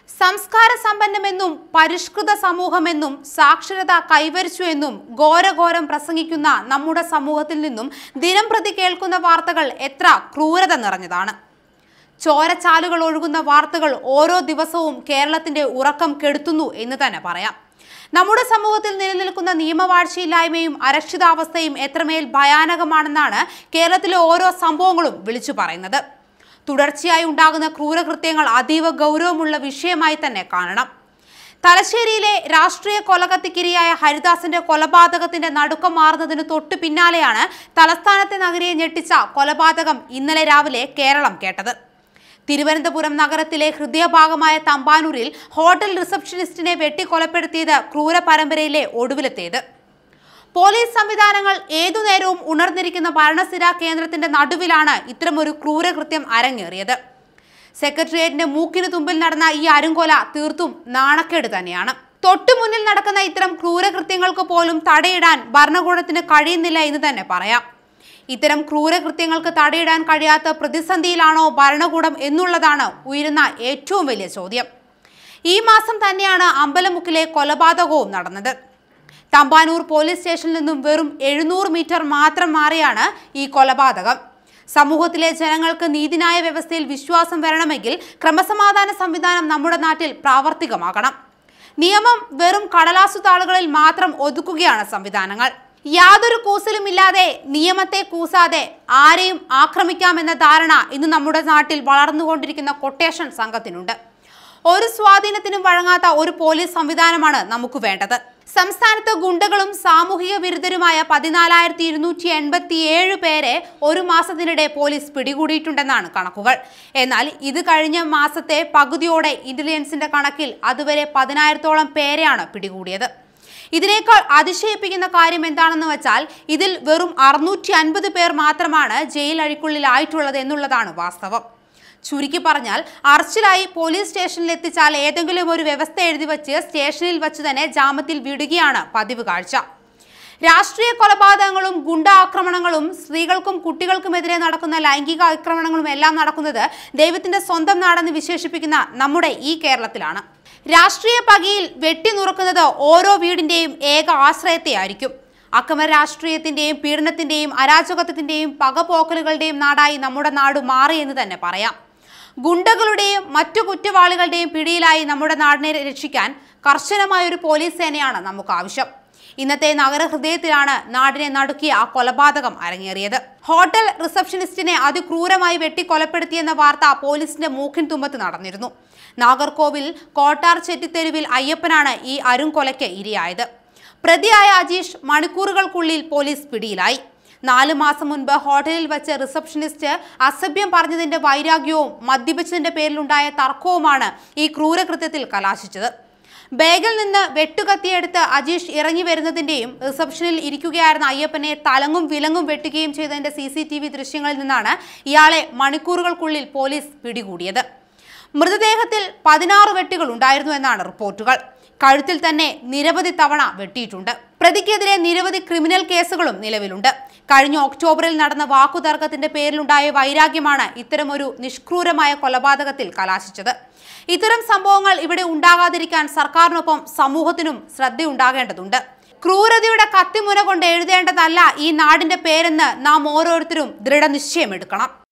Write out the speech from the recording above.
സംസ്കാര സമ്പന്നമെന്നും പരിഷ്കൃത സമൂഹമെന്നും സാക്ഷരത കൈവരിച്ചു എന്നും ഘോരഘോരം പ്രസംഗിക്കുന്ന നമ്മുടെ സമൂഹത്തിൽ നിന്നും ദിനം പ്രതി കേൾക്കുന്ന വാർത്തകൾ എത്ര ക്രൂരത നിറഞ്ഞതാണ് ചോരച്ചാലുകൾ ഒഴുകുന്ന വാർത്തകൾ ഓരോ ദിവസവും കേരളത്തിന്റെ ഉറക്കം കെടുത്തുന്നു എന്ന് തന്നെ പറയാം നമ്മുടെ സമൂഹത്തിൽ നിലനിൽക്കുന്ന നിയമവാഴ്ചയില്ലായ്മയും അരക്ഷിതാവസ്ഥയും എത്രമേൽ ഭയാനകമാണെന്നാണ് കേരളത്തിലെ ഓരോ സംഭവങ്ങളും വിളിച്ചു പറയുന്നത് തുടർച്ചയായി ഉണ്ടാകുന്ന ക്രൂരകൃത്യങ്ങൾ അതീവ ഗൗരവമുള്ള വിഷയമായി തന്നെ കാണണം തലശ്ശേരിയിലെ രാഷ്ട്രീയ കൊലകത്തിക്കിരയായ ഹരിദാസിന്റെ കൊലപാതകത്തിന്റെ നടുക്കം മാറുന്നതിന് തൊട്ടു പിന്നാലെയാണ് തലസ്ഥാനത്തെ നഗരിയെ ഞെട്ടിച്ച കൊലപാതകം ഇന്നലെ രാവിലെ കേരളം കേട്ടത് തിരുവനന്തപുരം നഗരത്തിലെ ഹൃദയഭാഗമായ തമ്പാനൂരിൽ ഹോട്ടൽ റിസപ്ഷനിസ്റ്റിനെ വെട്ടിക്കൊലപ്പെടുത്തിയത് ക്രൂര പരമ്പരയിലെ ഒടുവിലത്തേത് പോലീസ് സംവിധാനങ്ങൾ ഏതു നേരവും ഉണർന്നിരിക്കുന്ന ഭരണസ്ഥിരാ കേന്ദ്രത്തിന്റെ നടുവിലാണ് ഇത്തരമൊരു ക്രൂരകൃത്യം അരങ്ങേറിയത് സെക്രട്ടേറിയറ്റിന്റെ മൂക്കിന് തുമ്പിൽ നടന്ന ഈ അരുങ്കൊല തീർത്തും നാണക്കേട് തന്നെയാണ് തൊട്ടു മുന്നിൽ നടക്കുന്ന ഇത്തരം ക്രൂരകൃത്യങ്ങൾക്ക് പോലും തടയിടാൻ ഭരണകൂടത്തിന് കഴിയുന്നില്ല എന്ന് തന്നെ പറയാം ഇത്തരം ക്രൂരകൃത്യങ്ങൾക്ക് തടയിടാൻ കഴിയാത്ത പ്രതിസന്ധിയിലാണോ ഭരണകൂടം എന്നുള്ളതാണ് ഉയരുന്ന ഏറ്റവും വലിയ ചോദ്യം ഈ മാസം തന്നെയാണ് അമ്പലമുക്കിലെ കൊലപാതകവും നടന്നത് തമ്പാനൂർ പോലീസ് സ്റ്റേഷനിൽ നിന്നും വെറും എഴുന്നൂറ് മീറ്റർ മാത്രം മാറിയാണ് ഈ കൊലപാതകം സമൂഹത്തിലെ ജനങ്ങൾക്ക് നീതിന്യായ വ്യവസ്ഥയിൽ വിശ്വാസം വരണമെങ്കിൽ ക്രമസമാധാന സംവിധാനം നമ്മുടെ നാട്ടിൽ പ്രാവർത്തികമാകണം നിയമം വെറും കടലാസു താളുകളിൽ മാത്രം ഒതുക്കുകയാണ് സംവിധാനങ്ങൾ യാതൊരു കൂസലുമില്ലാതെ നിയമത്തെ കൂസാതെ ആരെയും ആക്രമിക്കാമെന്ന ധാരണ ഇന്ന് നമ്മുടെ നാട്ടിൽ വളർന്നുകൊണ്ടിരിക്കുന്ന കൊട്ടേഷൻ സംഘത്തിനുണ്ട് ഒരു സ്വാധീനത്തിനും വഴങ്ങാത്ത ഒരു പോലീസ് സംവിധാനമാണ് നമുക്ക് വേണ്ടത് സംസ്ഥാനത്ത് ഗുണ്ടകളും സാമൂഹിക വിരുദ്ധരുമായ പതിനാലായിരത്തി ഇരുന്നൂറ്റി എൺപത്തി ഏഴ് പേരെ ഒരു മാസത്തിനിടെ പോലീസ് പിടികൂടിയിട്ടുണ്ടെന്നാണ് കണക്കുകൾ എന്നാൽ ഇത് കഴിഞ്ഞ മാസത്തെ പകുതിയോടെ ഇന്റലിജൻസിന്റെ കണക്കിൽ അതുവരെ പതിനായിരത്തോളം പേരെയാണ് പിടികൂടിയത് ഇതിനേക്കാൾ അതിശയിപ്പിക്കുന്ന കാര്യം എന്താണെന്ന് വെച്ചാൽ ഇതിൽ വെറും അറുന്നൂറ്റി അൻപത് പേർ മാത്രമാണ് ജയിൽ അഴിക്കുള്ളിലായിട്ടുള്ളത് എന്നുള്ളതാണ് വാസ്തവം ചുരുക്കി പറഞ്ഞാൽ അറസ്റ്റിലായി പോലീസ് സ്റ്റേഷനിൽ എത്തിച്ചാൽ ഏതെങ്കിലും ഒരു വ്യവസ്ഥ എഴുതി വച്ച് സ്റ്റേഷനിൽ വച്ച് തന്നെ ജാമ്യത്തിൽ വിടുകയാണ് പതിവ് കാഴ്ച രാഷ്ട്രീയ കൊലപാതകങ്ങളും ഗുണ്ട ആക്രമണങ്ങളും സ്ത്രീകൾക്കും കുട്ടികൾക്കുമെതിരെ നടക്കുന്ന ലൈംഗിക ആക്രമണങ്ങളും എല്ലാം നടക്കുന്നത് ദൈവത്തിന്റെ സ്വന്തം നാടെന്ന് വിശേഷിപ്പിക്കുന്ന നമ്മുടെ ഈ കേരളത്തിലാണ് രാഷ്ട്രീയ പകയിൽ വെട്ടിനുറുക്കുന്നത് ഓരോ വീടിന്റെയും ഏക ആശ്രയത്തെയായിരിക്കും അക്രമ രാഷ്ട്രീയത്തിന്റെയും പീഡനത്തിന്റെയും അരാജകത്വത്തിന്റെയും പകപോക്കലുകളുടെയും നാടായി നമ്മുടെ നാട് മാറി എന്ന് തന്നെ പറയാം ഗുണ്ടകളുടെയും മറ്റു കുറ്റവാളികളുടെയും പിടിയിലായി നമ്മുടെ നാടിനെ രക്ഷിക്കാൻ കർശനമായ ഒരു പോലീസ് സേനയാണ് നമുക്ക് ആവശ്യം ഇന്നത്തെ നഗരഹൃദയത്തിലാണ് നാടിനെ നടുക്കിയ ആ കൊലപാതകം അരങ്ങേറിയത് ഹോട്ടൽ റിസപ്ഷനിസ്റ്റിനെ അതിക്രൂരമായി വെട്ടിക്കൊലപ്പെടുത്തിയെന്ന വാർത്ത പോലീസിന്റെ മൂക്കിൻ തുമ്പത്ത് നടന്നിരുന്നു നാഗർകോവിൽ കോട്ടാർ ചെറ്റിത്തെരുവിൽ അയ്യപ്പനാണ് ഈ അരുംകൊലയ്ക്ക് ഇരയായത് പ്രതിയായ അജീഷ് മണിക്കൂറുകൾക്കുള്ളിൽ പോലീസ് പിടിയിലായി നാലു മാസം മുൻപ് ഹോട്ടലിൽ വെച്ച് റിസപ്ഷനിസ്റ്റ് അസഭ്യം പറഞ്ഞതിന്റെ വൈരാഗ്യവും മദ്യപിച്ചതിന്റെ പേരിലുണ്ടായ തർക്കവുമാണ് ഈ ക്രൂരകൃത്യത്തിൽ കലാശിച്ചത് ബാഗിൽ നിന്ന് വെട്ടുകത്തിയെടുത്ത് അജീഷ് ഇറങ്ങി വരുന്നതിന്റെയും റിസപ്ഷനിൽ ഇരിക്കുകയായിരുന്ന അയ്യപ്പനെ തലങ്ങും വിലങ്ങും വെട്ടുകയും ചെയ്തതിന്റെ സി സി ടി വി ദൃശ്യങ്ങളിൽ നിന്നാണ് ഇയാളെ മണിക്കൂറുകൾക്കുള്ളിൽ പോലീസ് പിടികൂടിയത് മൃതദേഹത്തിൽ പതിനാറ് വെട്ടുകൾ ഉണ്ടായിരുന്നു എന്നാണ് റിപ്പോർട്ടുകൾ കഴുത്തിൽ തന്നെ നിരവധി തവണ വെട്ടിയിട്ടുണ്ട് പ്രതിക്കെതിരെ നിരവധി ക്രിമിനൽ കേസുകളും നിലവിലുണ്ട് കഴിഞ്ഞ ഒക്ടോബറിൽ നടന്ന വാക്കുതർക്കത്തിന്റെ പേരിലുണ്ടായ വൈരാഗ്യമാണ് ഇത്തരമൊരു നിഷ്ക്രൂരമായ കൊലപാതകത്തിൽ കലാശിച്ചത് ഇത്തരം സംഭവങ്ങൾ ഇവിടെ ഉണ്ടാകാതിരിക്കാൻ സർക്കാരിനൊപ്പം സമൂഹത്തിനും ശ്രദ്ധയുണ്ടാകേണ്ടതുണ്ട് ക്രൂരതയുടെ കത്തിമുന കൊണ്ട് എഴുതേണ്ടതല്ല ഈ നാടിന്റെ പേരെന്ന് നാം ഓരോരുത്തരും ദൃഢനിശ്ചയമെടുക്കണം